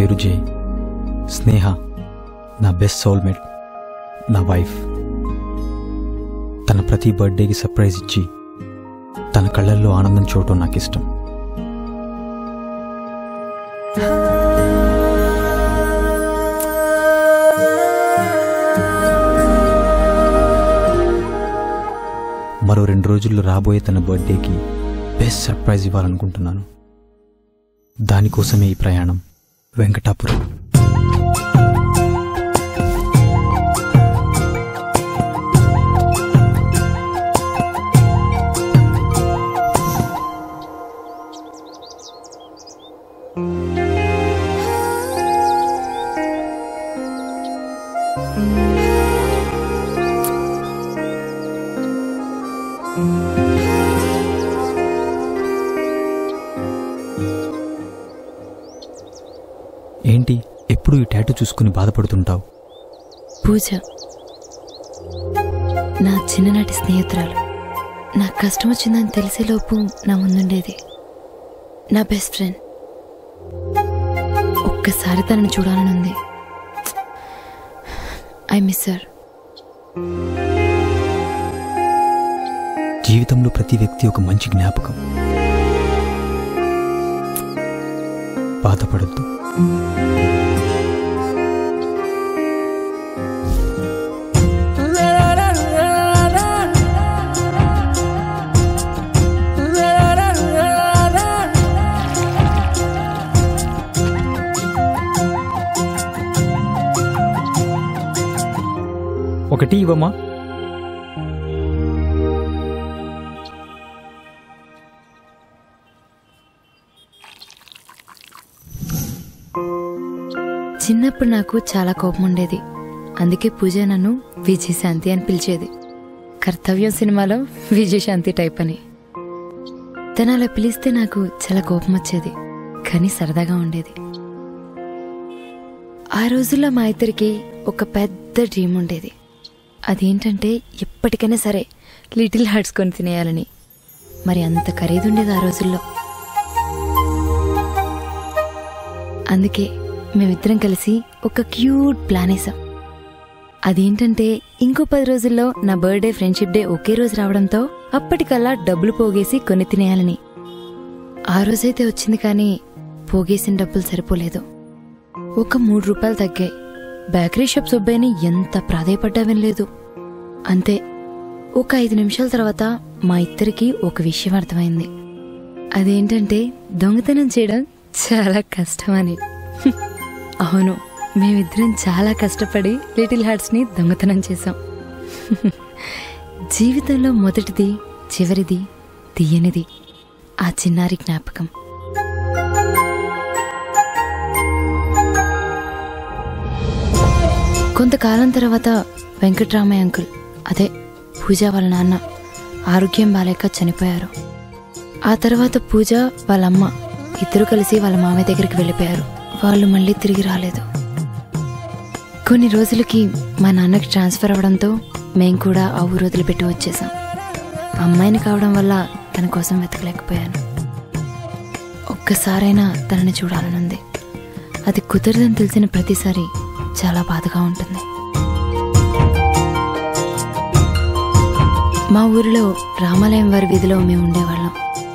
పేరు జే స్నేహ నా best soulmate నా వైఫ్ తన ప్రతి బర్త్డేకి సర్ప్రైజ్ ఇచ్చి తన కళ్ళల్లో ఆనందం చూడటం నాకు ఇష్టం మరో రెండు రోజుల్లో రాబోయే తన బర్త్డేకి బెస్ట్ సర్ప్రైజ్ ఇవ్వాలనుకుంటున్నాను దానికోసమే ఈ ప్రయాణం వెంకటాపురం ఏంటి ఎప్పుడు ఈ టాటూ చూసుకుని బాధపడుతుంటావు పూజ నా చిన్ననాటి స్నేహితురాలు నాకు కష్టం వచ్చిందని తెలిసేలోపు నా ముందుండేది నా బెస్ట్ ఫ్రెండ్ ఒక్కసారి తనని చూడాలని ఉంది ఐ మిస్ సర్ జీవితంలో ప్రతి వ్యక్తి ఒక మంచి జ్ఞాపకం బాధపడద్దు ఒకటి ఇవ్వమా చిన్నప్పుడు నాకు చాలా కోపం ఉండేది అందుకే పూజ నన్ను విజయశాంతి అని పిలిచేది కర్తవ్యం సినిమాలో విజయశాంతి టైప్ అని తను అలా పిలిస్తే నాకు చాలా కోపం వచ్చేది కానీ సరదాగా ఉండేది ఆ రోజుల్లో మా ఇద్దరికి ఒక పెద్ద డ్రీమ్ ఉండేది అదేంటంటే ఎప్పటికైనా సరే లిటిల్ హార్ట్స్ కొని తినేయాలని మరి అంత ఖరీదు ఉండేది ఆ రోజుల్లో అందుకే మేమిద్దరం కలిసి ఒక క్యూట్ ప్లాన్ వేసాం అదేంటంటే ఇంకో పది రోజుల్లో నా బర్త్డే ఫ్రెండ్షిప్ డే ఒకే రోజు రావడంతో అప్పటికల్లా డబ్బులు పోగేసి కొని తినేయాలని ఆ రోజైతే వచ్చింది కానీ పోగేసిన డబ్బులు సరిపోలేదు ఒక మూడు రూపాయలు తగ్గాయి బేకరీ షాప్ సుబ్బయ్యని ఎంత ప్రాధాయపడ్డా లేదు అంతే ఒక ఐదు నిమిషాల తర్వాత మా ఇద్దరికి ఒక విషయం అర్థమైంది అదేంటంటే దొంగతనం చేయడం చాలా కష్టమని అవును మేమిద్దరం చాలా కష్టపడి లిటిల్ హార్ట్స్ని దొంగతనం చేశాం జీవితంలో మొదటిది చివరిది తీయనిది ఆ చిన్నారి జ్ఞాపకం కొంతకాలం తర్వాత వెంకట్రామయ్య అంకుల్ అదే పూజ వాళ్ళ నాన్న ఆరోగ్యం బాలేక చనిపోయారు ఆ తర్వాత పూజ వాళ్ళ అమ్మ ఇద్దరు కలిసి వాళ్ళ మామయ్య దగ్గరికి వెళ్ళిపోయారు వాళ్ళు మళ్ళీ తిరిగి రాలేదు కొన్ని రోజులకి మా నాన్నకి ట్రాన్స్ఫర్ అవడంతో మేం కూడా ఆ ఊరు వదిలిపెట్టి వచ్చేసాం అమ్మాయిని కావడం వల్ల తన కోసం వెతకలేకపోయాను ఒక్కసారైనా తనని చూడాలనుంది అది కుదరదని తెలిసిన ప్రతిసారి చాలా బాధగా ఉంటుంది మా ఊరిలో రామాలయం వారి వీధిలో మేము ఉండేవాళ్ళం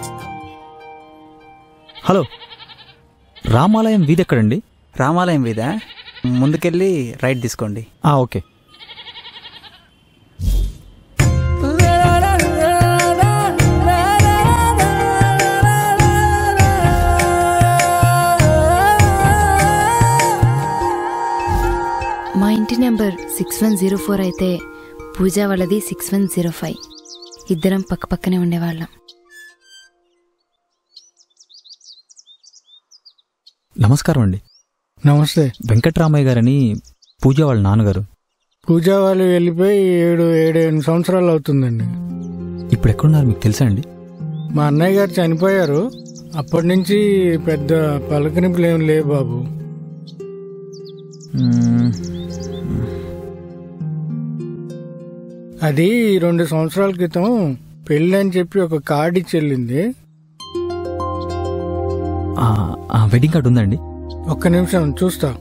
హలో రామాలయం వీధి ఎక్కడండి రామాలయం మీద ముందుకెళ్ళి రైట్ తీసుకోండి ఆ, ఓకే మా ఇంటి number six one zero four అయితే పూజ వాళ్ళది సిక్స్ వన్ జీరో ఫైవ్ ఇద్దరం పక్క పక్కనే ఉండేవాళ్ళం నమస్కారం అండి నమస్తే వెంకట్రామయ్య గారని పూజ వాళ్ళ నాన్నగారు పూజ వాళ్ళు వెళ్ళిపోయి ఏడు ఏడు ఎనిమిది సంవత్సరాలు అవుతుందండి ఇప్పుడు ఎక్కడున్నారు మీకు తెలుసా అండి మా అన్నయ్య గారు చనిపోయారు అప్పటి నుంచి పెద్ద పలకరింపులు ఏం లేవు బాబు మ్మ్, అది రెండు సంవత్సరాల క్రితం పెళ్ళి అని చెప్పి ఒక కార్డు ఇచ్చి వెళ్ళింది ఆ, ఆ, వెడ్డింగ్ కార్డు ఉందండి ఒక్క నిమిషం చూస్తా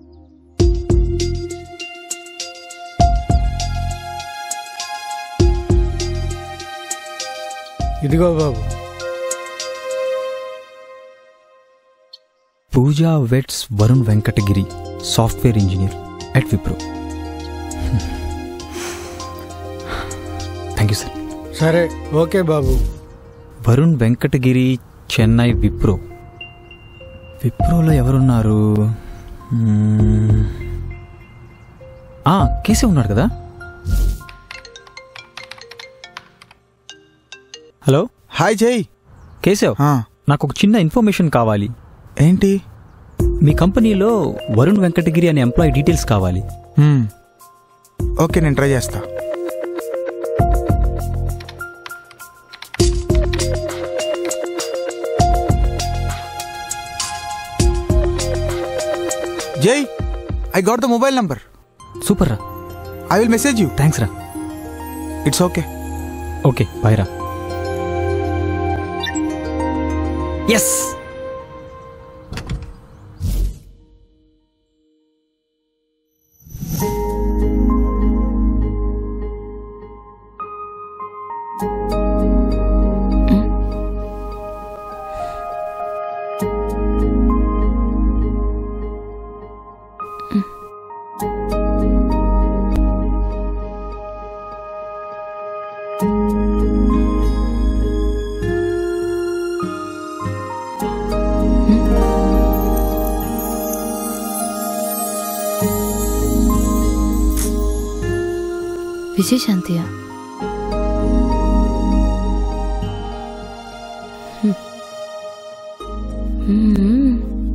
ఇదిగో బాబు Pooja weds Varun Venkatagiri software engineer at Wipro thank you sir సరే ఓకే బాబు వరుణ్ వెంకటగిరి చెన్నై విప్రో విప్రోలో ఎవరున్నారు మ్మ్. ఆ, కేసే ఉన్నాడు కదా హలో హాయ్ జై కేశవ్ ఆ, నాకు ఒక చిన్న ఇన్ఫర్మేషన్ కావాలి ఏంటి మీ కంపెనీలో వరుణ్ వెంకటగిరి అనే ఎంప్లాయీ డీటెయిల్స్ కావాలి హ్మ్. ఓకే నేను ట్రై చేస్తా జై I got the mobile number super రా I will message you thanks రా ఇట్స్ ఓకే ఓకే బాయ్ రా ఎస్ విజయశాంతియా హ్మ్. హ్మ్.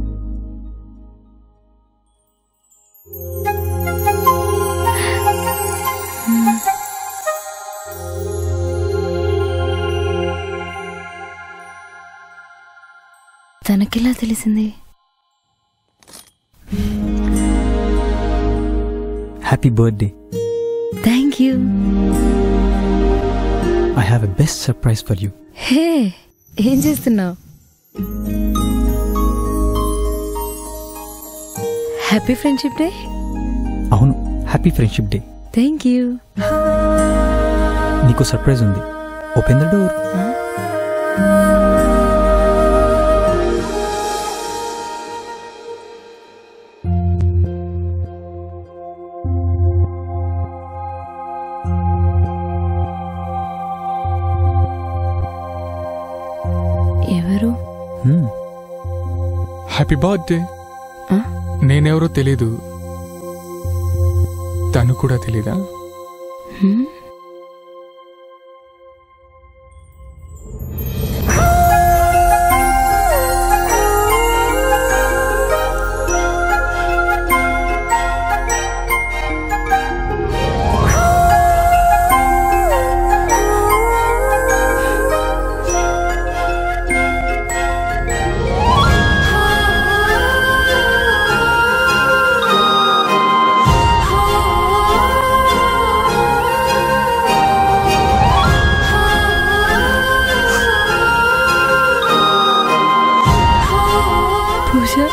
హ్మ్. తనకెలా తెలిసింది happy birthday thank you I have a best surprise for you hey ఏం చేస్తున్నావు happy friendship day అవును happy friendship day thank you నీకు surprise ఉంది ఓపెన్ ద డోర్ ఎవరు హ్యాపీ బర్త్డే ఆ? నేనెవరో తెలీదు తను కూడా తెలీదా హ్మ్? పూజ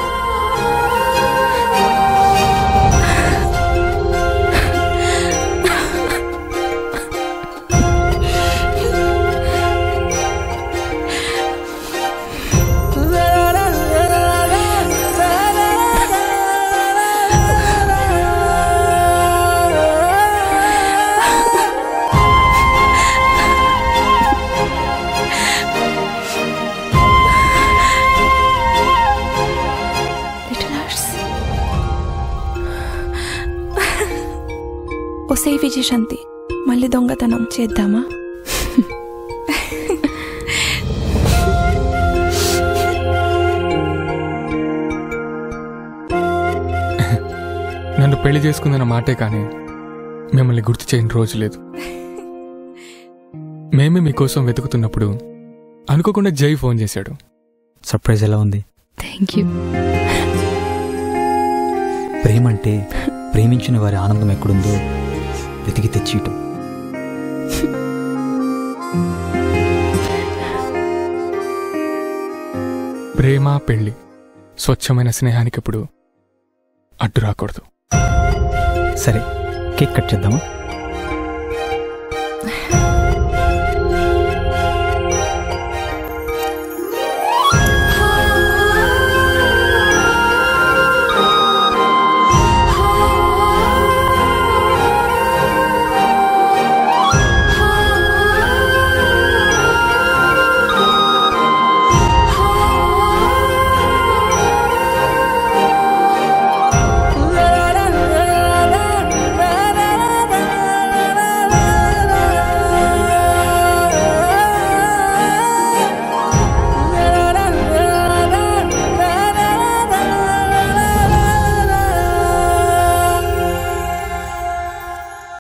లిటిల్ హార్ట్స్ ఒసే విజయశాంతి మళ్ళీ దొంగతనం చేద్దామా నన్ను పెళ్లి చేసుకుందన్న మాటే కానీ మిమ్మల్ని గుర్తు చేయని రోజు లేదు మేమే మీకోసం వెతుకుతున్నప్పుడు అనుకోకుండా జై ఫోన్ చేశాడు సర్ప్రైజ్ ఎలా ఉంది థ్యాంక్ యూ ప్రేమ అంటే ప్రేమించిన వారి ఆనందం ఎక్కడుందో వెతికి తెచ్చియటం ప్రేమ పెళ్లి స్వచ్ఛమైన స్నేహానికి ఇప్పుడు అడ్డు రాకూడదు సరే కేక్ కట్ చేద్దామా ఆ